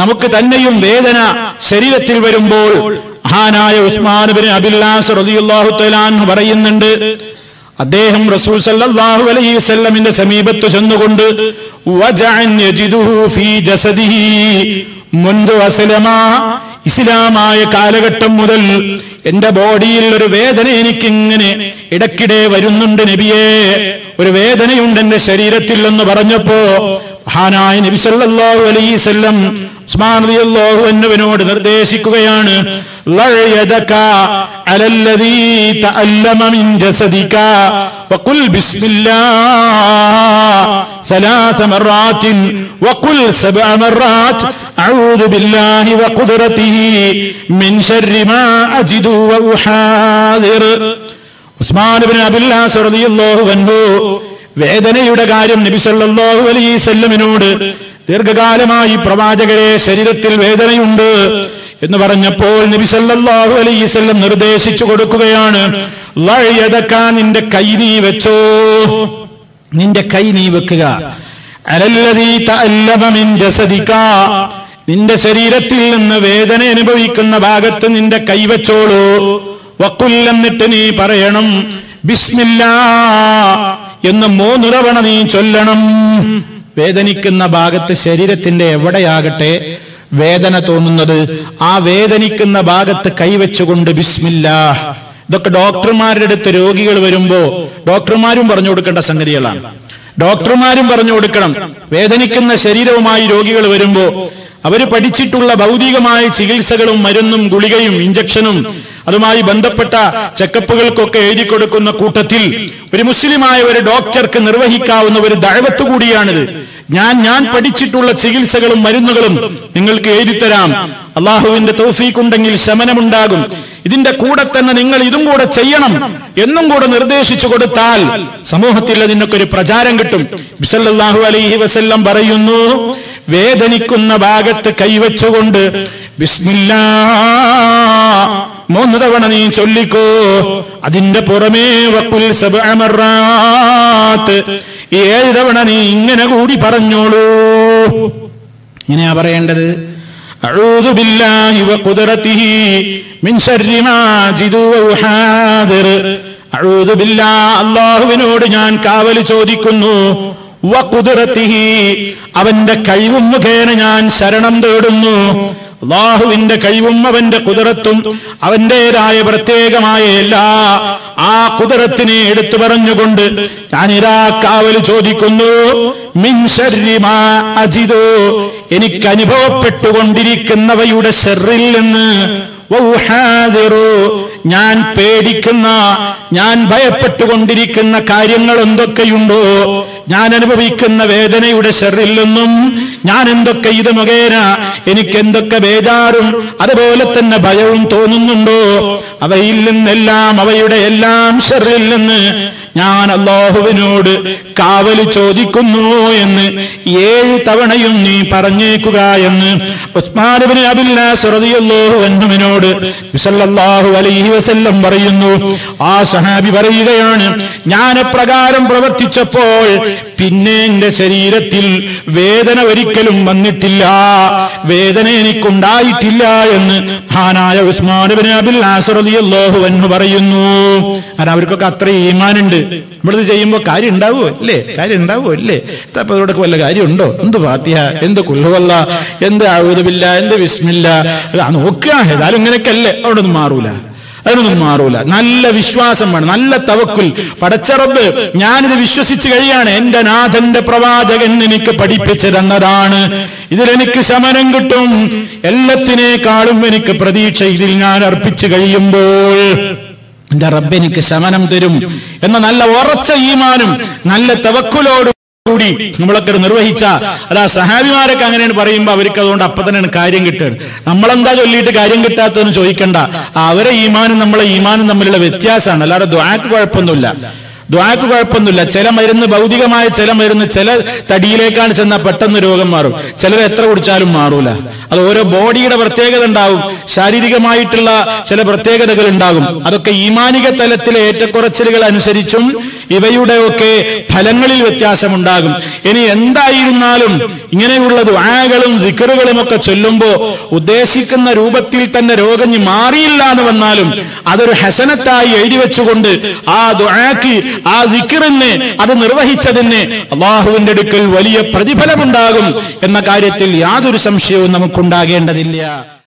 നമുക്ക് തന്നെയും വേദന ശരീരത്തിൽ വരുമ്പോൾ മഹാനായ ഉസ്മാൻ ബിൻ അബില്ലാസ് റളിയല്ലാഹു തആല അൻഹു പറയുന്നുണ്ട് അദ്ദേഹം റസൂൽ സല്ലല്ലാഹു അലൈഹി വസല്ലമിന്റെ സമീപത്ത് ചെന്നുകൊണ്ട് വജഅൻ യജിദുഹു ഫീ ജസദിഹി മുൻദു അസ്ലമ ഇസ്ലാമായ കാലഘട്ടം മുതൽ എന്റെ ബോഡിയിൽ ഒരു വേദന എനിക്കിങ്ങനെ ഇടയ്ക്കിടെ വരുന്നുണ്ട് നബിയെ ഒരു വേദനയുണ്ട് എന്റെ ശരീരത്തിൽ എന്ന് പറഞ്ഞപ്പോ മഹാനായ നബി സല്ലല്ലാഹു അലൈഹി വസല്ലം ഉസ്മാൻ റളിയല്ലാഹു അൻഹുവിനോട് നിർദ്ദേശിക്കുകയാണ് ലഴയദക അലല്ലദീ തഅല്ലമ മിൻ ജസദിക وقل بسم الله ثلاث مرات وقل سبع مرات أعوذ بالله وقدرته من شر ما أجد وأحاذر ഉസ്മാൻ ബിൻ അബില്ലാസ് റളിയല്ലാഹു അൻഹു വേദനയുടെ കാര്യം നബി സല്ലല്ലാഹു അലൈഹി വസല്ലമിനോട് ദീർഘകാലമായി പ്രവാചകരെ ശരീരത്തിൽ വേദനയുണ്ട് എന്ന് പറഞ്ഞപ്പോൾ നബി സല്ലല്ലാഹു അലൈഹി വസല്ലം നിർദ്ദേശിച്ചു കൊടുക്കുകയാണ് ലഴയതക്കാൻ നിന്റെ കൈ നീ വെച്ചോ നിന്റെ കൈ നീ വെക്കുക അലല്ലദീ തഅല്ലമ മിൻ ജസദിക നിന്റെ ശരീരത്തിൽ നിന്ന് വേദന അനുഭവിക്കുന്ന ഭാഗത്ത് നിന്റെ കൈ വെച്ചോളൂ വക്കുൽ എന്നിട്ട് നീ പറയണം ബിസ്മില്ലാ എന്ന് മൂന്ന് തവണ നീ ചൊല്ലണം വേദനിക്കുന്ന ഭാഗത്ത് ശരീരത്തിന്റെ എവിടെയാകട്ടെ വേദന തോന്നുന്നത് ആ വേദനിക്കുന്ന ഭാഗത്ത് കൈവച്ചുകൊണ്ട് ബിസ്മില്ലാ ഇതൊക്കെ ഡോക്ടർമാരുടെ അടുത്ത് രോഗികൾ വരുമ്പോ ഡോക്ടർമാരും പറഞ്ഞു കൊടുക്കേണ്ട സംഗതികളാണ് ഡോക്ടർമാരും പറഞ്ഞു കൊടുക്കണം വേദനിക്കുന്ന ശരീരവുമായി രോഗികൾ വരുമ്പോ അവര് പഠിച്ചിട്ടുള്ള ഭൗതികമായ ചികിത്സകളും മരുന്നും ഗുളികയും ഇഞ്ചക്ഷനും അതുമായി ബന്ധപ്പെട്ട ചെക്കപ്പുകൾക്കൊക്കെ എഴുതി കൊടുക്കുന്ന കൂട്ടത്തിൽ ഒരു മുസ്ലിമായ ഒരു ഡോക്ടർക്ക് നിർവഹിക്കാവുന്ന ഒരു ദഴവത്ത് കൂടിയാണിത് ഞാൻ ഞാൻ പഠിച്ചിട്ടുള്ള ചികിത്സകളും മരുന്നുകളും നിങ്ങൾക്ക് എഴുതിത്തരാം അള്ളാഹുവിന്റെ തൗഫീഖുണ്ടെങ്കിൽ ശമനമുണ്ടാകും ഇതിന്റെ കൂടെ തന്നെ നിങ്ങൾ ഇതും കൂടെ ചെയ്യണം എന്നും കൂടെ നിർദ്ദേശിച്ചു കൊടുത്താൽ സമൂഹത്തിൽ അതിനൊക്കെ ഒരു പ്രചാരം കിട്ടും ബിസല്ലാഹു അലൈഹി വസല്ലം പറയുന്നു വേദനിക്കുന്ന ഭാഗത്ത് കൈവച്ചുകൊണ്ട് ബിസ്മില്ലാ മൂന്ന് തവണ നീ ചൊല്ലിക്കോ അതിന്റെ പുറമേ വക്കുൽ സബഅമറാത്ത് ഏഴ് തവണ നീ ഇങ്ങനെ കൂടി പറഞ്ഞോളൂ ഇങ്ങനെയാ പറയേണ്ടത് أعوذ بالله وقدرته من شر ما أجد وأحاذر أعوذ بالله അള്ളാഹുവിനോട് ഞാൻ കാവൽ ചോദിക്കുന്നു വകുതിറത്തിഹി അവന്റെ കഴിവും മുഖേന ഞാൻ ശരണം തേടുന്നു അള്ളാഹുവിന്റെ കഴിവും അവന്റെ കുതിരത്തും അവന്റേതായ പ്രത്യേകമായ എല്ലാ ആ കുതിരത്തിനെ എടുത്തു പറഞ്ഞുകൊണ്ട് ഞാൻ ഇരാ കാവൽ ചോദിക്കുന്നു മിൻ ശർരി മാ അജിദോ എനിക്ക് അനുഭവപ്പെട്ടുകൊണ്ടിരിക്കുന്നവയുടെ ഷെറിൽ നിന്ന് വൗഹാദിറു ഞാൻ പേടിക്കുന്ന ഞാൻ ഭയപ്പെട്ടുകൊണ്ടിരിക്കുന്ന കാര്യങ്ങൾ എന്തൊക്കെയുണ്ടോ ഞാൻ അനുഭവിക്കുന്ന വേദനയുടെ ഷെറിൽ നിന്നും ഞാൻ എന്തൊക്കെ ഇത് മുഖേന എനിക്ക് എന്തൊക്കെ ബേജാറും അതുപോലെ തന്നെ ഭയവും തോന്നുന്നുണ്ടോ അവയിൽ നിന്നെല്ലാം അവയുടെ എല്ലാം ഷെറിൽ നിന്ന് ഞാൻ അള്ളാഹുവിനോട് കാവല് ചോദിക്കുന്നു എന്ന് ഏഴ് തവണയും നീ പറഞ്ഞേക്കുക എന്ന് ഉസ്മാനബിന് അബില്ലാഹുവിനോട് വിസല്ലാഹു അലൈഹി വസല്ലം പറയുന്നു ആ സഹാബി പറയുകയാണ് ഞാൻ പ്രകാരം പ്രവർത്തിച്ചപ്പോൾ പിന്നെ എന്റെ ശരീരത്തിൽ വേദന ഒരിക്കലും വന്നിട്ടില്ല വേദന എനിക്കുണ്ടായിട്ടില്ല എന്ന് ഹാനായ ഉസ്മാനബിന് അബില്ലാഹു എന്ന് പറയുന്നു കാരണം അവർക്കൊക്കെ അത്ര ഈമാനുണ്ട് ഇവിടുന്ന് ചെയ്യുമ്പോ കാര്യം ഉണ്ടാവുമോ അല്ലേ കാര്യം ഉണ്ടാവുമോ അല്ലേ അപ്പൊ ഇവിടെ വല്ല കാര്യമുണ്ടോ എന്ത് ഫാത്തിഹ എന്ത് കുല്ലുവല്ല എന്ത് ആഴുതമില്ല എന്ത് വിസ്മില്ല ആ നോക്കുക ഏതായാലും ഇങ്ങനെയൊക്കെ അല്ലേ അവിടെ ഒന്നും മാറൂല അതിനൊന്നും മാറൂല നല്ല വിശ്വാസം വേണം നല്ല തവക്കുൽ പടച്ചറബ് ഞാനിത് വിശ്വസിച്ച് കഴിയാണ് എന്റെ നാഥന്റെ പ്രവാചകൻ എനിക്ക് പഠിപ്പിച്ചു തന്നതാണ് ഇതിലെനിക്ക് ശമനം കിട്ടും എല്ലാത്തിനേക്കാളും എനിക്ക് പ്രതീക്ഷ ഇതിൽ ഞാൻ അർപ്പിച്ചു കഴിയുമ്പോൾ എന്റെ റബ്ബ് എനിക്ക് ശമനം തരും എന്ന നല്ല ഉറച്ച ഈമാനും നല്ല തവക്കുലോട് കൂടി നമ്മളൊക്കെ നിർവഹിച്ച അതാ സഹാബിമാരൊക്കെ അങ്ങനെയാണ് പറയുമ്പോ അവർക്ക് അതുകൊണ്ട് അപ്പൊ തന്നെയാണ് കാര്യം കിട്ടുകയാണ് നമ്മളെന്താ ചൊല്ലിയിട്ട് കാര്യം കിട്ടാത്തതെന്ന് ചോദിക്കണ്ട അവരെ ഈമാനും നമ്മളെ ഈമാനും തമ്മിലുള്ള വ്യത്യാസമാണ് അല്ലാതെ ദ്വാക്ക് കുഴപ്പമൊന്നുമില്ല ദ്വാക്ക് കുഴപ്പമൊന്നുമില്ല ചില മരുന്ന് ഭൗതികമായ ചില മരുന്ന് ചില തടിയിലേക്കാണ് ചെന്നാൽ പെട്ടെന്ന് രോഗം മാറും ചിലർ എത്ര കുടിച്ചാലും മാറൂല അത് ഓരോ ബോഡിയുടെ പ്രത്യേകത ഉണ്ടാവും ശാരീരികമായിട്ടുള്ള ചില പ്രത്യേകതകൾ ഉണ്ടാകും അതൊക്കെ ഈമാനിക തലത്തിലെ ഏറ്റക്കുറച്ചിലുകൾ അനുസരിച്ചും ഇവയുടെയൊക്കെ ഫലങ്ങളിൽ വ്യത്യാസമുണ്ടാകും ഇനി എന്തായിരുന്നാലും ഇങ്ങനെയുള്ള ദുആകളും ദിക്കറുകളും ഒക്കെ ചൊല്ലുമ്പോൾ ഉദ്ദേശിക്കുന്ന രൂപത്തിൽ തന്നെ രോഗം ഇനി മാറിയില്ല എന്ന് വന്നാലും അതൊരു ഹസനത്തായി എഴുതി വെച്ചുകൊണ്ട് ആ ദുആക്ക് ആ ദിക്കറിന് അത് നിർവഹിച്ചതിന് അള്ളാഹുവിന്റെ അടുക്കൽ വലിയ പ്രതിഫലമുണ്ടാകും എന്ന കാര്യത്തിൽ യാതൊരു സംശയവും നമുക്കുണ്ടാകേണ്ടതില്ല